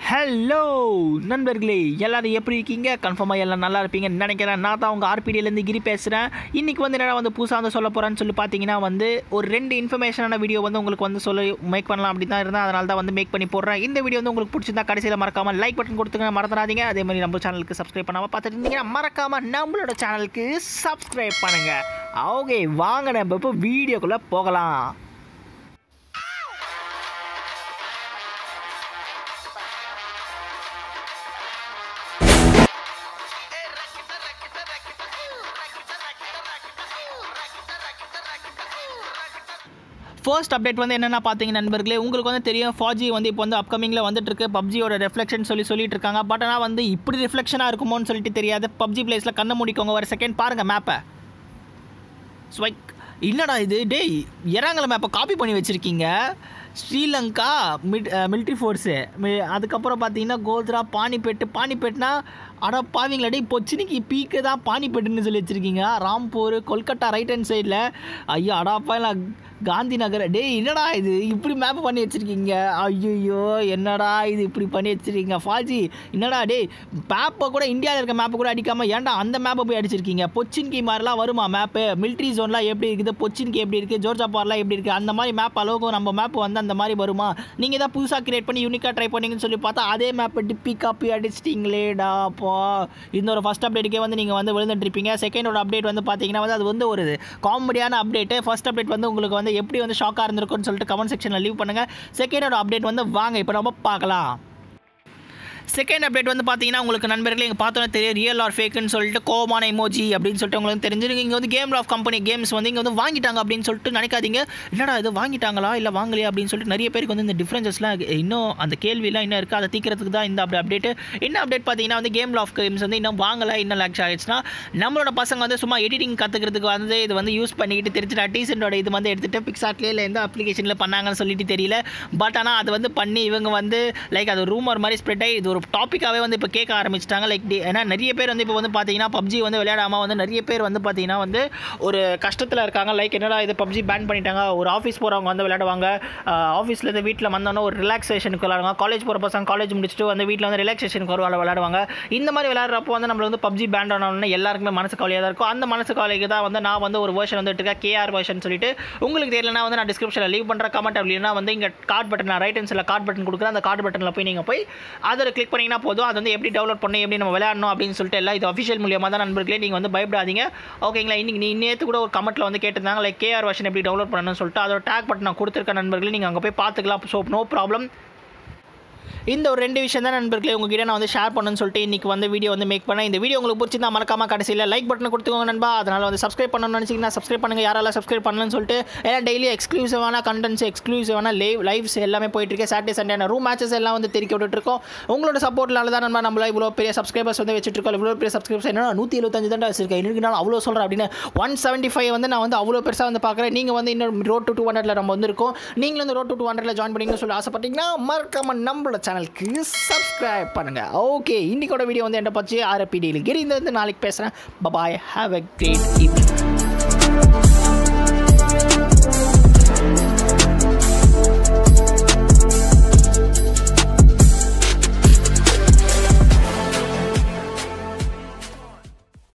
hello நண்பர்களே எல்லாரும் எப்படி இருக்கீங்க கன்ஃபார்மாக எல்லாம் நல்லா இருப்பீங்கன்னு நினைக்கிறேன் நான் தான் உங்கள் ஆர்பிடியிலேருந்து கிரி பேசுகிறேன் இன்றைக்கி வந்து என்னடா வந்து புதுசாக வந்து சொல்ல போகிறேன்னு சொல்லி பார்த்தீங்கன்னா வந்து ஒரு ரெண்டு இன்ஃபர்மேஷனான வீடியோ வந்து உங்களுக்கு வந்து சொல்ல மேக் பண்ணலாம் அப்படி தான் இருந்தேன் அதனால தான் வந்து மேக் பண்ணி போடுறேன் இந்த வீடியோ வந்து உங்களுக்கு பிடிச்சிருந்தா கடைசியில் மறக்காமல் லைக் பட்டன் கொடுத்துங்க மறந்துடாதீங்க அதே மாதிரி நம்ம சேனலுக்கு சப்ஸ்கிரைப் பண்ணாமல் பார்த்துட்டு இருந்தீங்கன்னா மறக்காமல் நம்மளோட சேனலுக்கு சப்ஸ்கிரைப் பண்ணுங்கள் ஓகே வாங்க நம்ம இப்போ வீடியோக்குள்ளே போகலாம் ஃபர்ஸ்ட் அப்டேட் வந்து என்னென்ன பார்த்தீங்க நண்பர்களே உங்களுக்கு வந்து தெரியும் ஃபாஜி வந்து இப்போ வந்து அப்கமிங்கில் வந்துட்டு இருக்கு பப்ஜியோட ரெஃப்ளெக்ஷன் சொல்லி சொல்லிட்டு இருக்காங்க பட் ஆனால் வந்து இப்படி ரிஃப்ளெக்ஷனாக இருக்குமோன்னு சொல்லிட்டு தெரியாது பப்ஜி பிளேஸில் கண்ணை மூடிக்கோங்க ஒரு செகண்ட் பாருங்கள் மேப்பை ஸ்வைக் என்னடா இது டேய் இறாங்கல மேப்பை காப்பி பண்ணி வச்சுருக்கீங்க ஸ்ரீலங்கா மிட் மிலிட்ரி ஃபோர்ஸு அதுக்கப்புறம் பார்த்தீங்கன்னா கோத்ரா பானிபெட்டு பானிபெட்னா அடா பாவீங்களா டேய் பொச்சினிக்கு பீக்கு தான் பானிபெட்டுன்னு சொல்லி வச்சுருக்கீங்க ராம்பூர் கொல்கட்டா ரைட் ஹேண்ட் சைடில் ஐயோ அடாப்பா காந்தி நகர் டேய் என்னடா இது இப்படி மேப் பண்ணி வச்சுருக்கீங்க ஐயோ என்னடா இது இப்படி பண்ணி வச்சுருக்கீங்க ஃபாஜி என்னடா டேய் மேப்பை கூட இந்தியாவில் இருக்க மேப்பை கூட அடிக்காமல் ஏன்டா அந்த மேப்பை போய் அடிச்சிருக்கீங்க பொச்சின்கி மாதிரிலாம் வருமா மேப்பு மிலிட்ரி ஜோன்லாம் எப்படி இருக்குது பொச்சின்கி எப்படி இருக்குது ஜோர்ஜாப்பார்லாம் எப்படி இருக்குது அந்த மாதிரி மேப் அளவுக்கு நம்ம மேப் வந்து அந்த மாதிரி வருமா நீங்கள் தான் புதுசாக கிரியேட் பண்ணி யூனிக்காக ட்ரை பண்ணீங்கன்னு சொல்லி பார்த்தா அதே மேப்பை டிப்பி காப்பி அடிச்சிட்டிங்களேடா அப்போ இந்த ஒரு ஃபஸ்ட் அப்டேட்டுக்கே வந்து நீங்கள் வந்து விழுந்துட்டுருப்பீங்க செகண்டோட அப்டேட் வந்து பார்த்தீங்கன்னா வந்து அது வந்து ஒரு காமெடியான அப்டேட்டு ஃபஸ்ட் அப்டேட் வந்து உங்களுக்கு வந்து எப்படி வந்து ஷாக்காக இருந்திருக்கும்னு சொல்லிட்டு கமெண்ட் செக்ஷனில் லீவ் பண்ணுங்கள் செகண்டோட அப்டேட் வந்து வாங்க இப்போ நம்ம பார்க்கலாம் செகண்ட் அப்டேட் வந்து பார்த்தீங்கன்னா உங்களுக்கு நண்பர்களே இங்கே பார்த்தோன்னே தெரியும் ரியல் ஆர் ஃபேக்குன்னு சொல்லிட்டு கோமான எமோஜி அப்படின்னு சொல்லிட்டு உங்களுக்கு தெரிஞ்சிருக்கு இங்கே வந்து கேம் ஆஃப் கம்பெனி கேம்ஸ் வந்து இங்கே வந்து வாங்கிட்டாங்க அப்படின்னு சொல்லிட்டு நினைக்காதீங்க என்னடா இது வாங்கிட்டாங்களா இல்லை வாங்கலையா அப்படின்னு சொல்லிட்டு நிறைய பேருக்கு வந்து இந்த டிஃப்ரென்சஸ்லாம் இன்னும் அந்த கேள்வியெல்லாம் இன்னும் இருக்குது அதை தீக்கிறதுக்கு தான் இந்த அப்படி அப்டேட் என்ன அப்டேட் பார்த்தீங்கன்னா வந்து கேம் ஆஃப் கேம்ஸ் வந்து இன்னும் வாங்கலை இன்னும் லேக்ஸ் ஆகிடுச்சுன்னா நம்மளோட பசங்க வந்து சும்மா எடிட்டிங் கற்றுக்கிறதுக்கு வந்து இது வந்து யூஸ் பண்ணிக்கிட்டு தெரிஞ்சுட்டா டீசெண்டோட இது வந்து எடுத்துகிட்டு பிக்சார்ட்லேயே இல்லை எந்த அப்ளிகேஷனில் பண்ணாங்கன்னு சொல்லிட்டு தெரியல பட் ஆனால் அது வந்து பண்ணி இவங்க வந்து லைக் அது ரூமர் மாதிரி ஸ்ப்ரெட் ஆகி இது ஒரு டாப்பிக்காகவே வந்து இப்போ கேட்க ஆரம்பிச்சிட்டாங்க லைக் டி ஏன்னா நிறைய பேர் வந்து இப்போ வந்து பார்த்தீங்கன்னா பப்ஜி வந்து விளையாடாமல் வந்து நிறைய பேர் வந்து பார்த்தீங்கன்னா வந்து ஒரு கஷ்டத்தில் இருக்காங்க லைக் என்னடா இது பப்ஜி பேன் பண்ணிட்டாங்க ஒரு ஆஃபீஸ் போகிறவங்க வந்து விளையாடுவாங்க ஆஃபீஸ்லேருந்து வீட்டில் வந்தோன்னே ஒரு ரிலாக்ஸேஷனுக்கு விளையாடுவாங்க காலேஜ் போகிற பசங்க காலேஜ் முடிச்சுட்டு வந்து வீட்டில் வந்து ரிலாக்ஸேஷனுக்கு ஒரு விளையாடுவாங்க இந்த மாதிரி விளையாடுறப்போ வந்து நம்மளுக்கு வந்து பப்ஜி பேன் ஆனோன்னு எல்லாருக்குமே மனசு கவலையாக தான் இருக்கும் அந்த மனசு கவலைக்கு தான் வந்து நான் வந்து ஒரு வேர்ஷன் வந்துட்டு இருக்கேன் கேஆர் வேர்ஷன் சொல்லிட்டு உங்களுக்கு தெரியலனா வந்து நான் டிஸ்கிரிப்ஷனில் லீவ் பண்ணுற கமெண்ட் அப்படின்னா வந்து இங்கே கார்ட் பட்டன் நான் ரைட் ஹேண்ட்ஸில் கார்ட் பட்டன் கொடுக்குறேன் அந்த கார்ட் பட்டனில் போய் நீங்கள் போய் அதில் கிளிக் பண்ணிங்கன்னா போதும் அது வந்து எப்படி டெவலப் பண்ணி எப்படி நம்ம விளையாடணும் அப்படின்னு சொல்லிட்டு எல்லாம் இது அஃபிஷியல் மூலியமாக தான் நண்பர்களே நீங்கள் வந்து பயப்படாதீங்க ஓகேங்களா இன்னைக்கு நீ நேற்று கூட ஒரு கமெண்ட்டில் வந்து கேட்டிருந்தாங்க லைக் கேஆர் வெர்ஷன் எப்படி டெவலப் பண்ணணும்னு சொல்லிட்டு அதோட டேக் பட்டன் நான் கொடுத்துருக்க நண்பர்களே நீங்கள் அங்கே போய் பார்த்துக்கலாம் ஸோ நோ ப்ராப்ளம் இந்த ஒரு ரெண்டு விஷயம் தான் நண்பர்களே உங்ககிட்ட நான் வந்து ஷேர் பண்ணணும்னு சொல்லிட்டு இன்றைக்கி வந்து வீடியோ வந்து மேக் பண்ணேன் இந்த வீடியோ உங்களுக்கு பிடிச்சிருந்தா மறக்காம கடைசியில் லைக் பட்டன் கொடுத்துக்கோங்க நண்பா அதனால் வந்து சப்ஸ்கிரைப் பண்ணணும்னு நினச்சிங்கன்னா சப்ஸ்கிரைப் பண்ணுங்கள் யாரெல்லாம் சப்ஸ்கிரைப் பண்ணலன்னு சொல்லிட்டு ஏன்னா டெய்லி எக்ஸ்க்ளூசிவான கண்டென்ட்ஸ் எக்ஸ்க்ளூசிவான லைவ் லைவ்ஸ் எல்லாமே போயிட்டு இருக்கு சாட்டர்டே சண்டே ரூம் மேட்சஸ் எல்லாம் வந்து தெரிவிக்க விட்டுருக்கோம் உங்களோட சப்போர்ட்னால தான் நம்ம நம்மள இவ்வளோ பெரிய சப்ஸ்கிரைபர்ஸ் வந்து வச்சுருக்கோம் இவ்வளோ பெரிய சப்ஸ்கிரைபர்ஸ் என்ன நூற்றி எழுபத்தஞ்சு தான் வச்சிருக்கேன் எனக்கு நான் அவ்வளோ சொல்கிறேன் அப்படின்னு ஒன் செவன்ட்டி ஃபைவ் வந்து நான் வந்து அவ்வளோ பெருசாக வந்து பார்க்குறேன் நீங்கள் வந்து இன்னும் ரோட் டு டூ ஹண்ட்ரட்ல நம்ம வந்திருக்கோம் நீங்களும் வந்து ரோட் டு டூ ஹண்ட்ரட்ல ஜாயின் பண்ணிங்கன்னு சொல்லி ஆசைப்பட்டீங்கன்னா மறக்காம நம்மளோட சேனலுக்கு சப்ஸ்கிரைப் பண்ணுங்கள் ஓகே இன்னைக்கோட வீடியோ வந்து என்ன பச்சு ஆர்பிடியில் கிரி இந்த வந்து நாளைக்கு பேசுகிறேன் bye bye have a great evening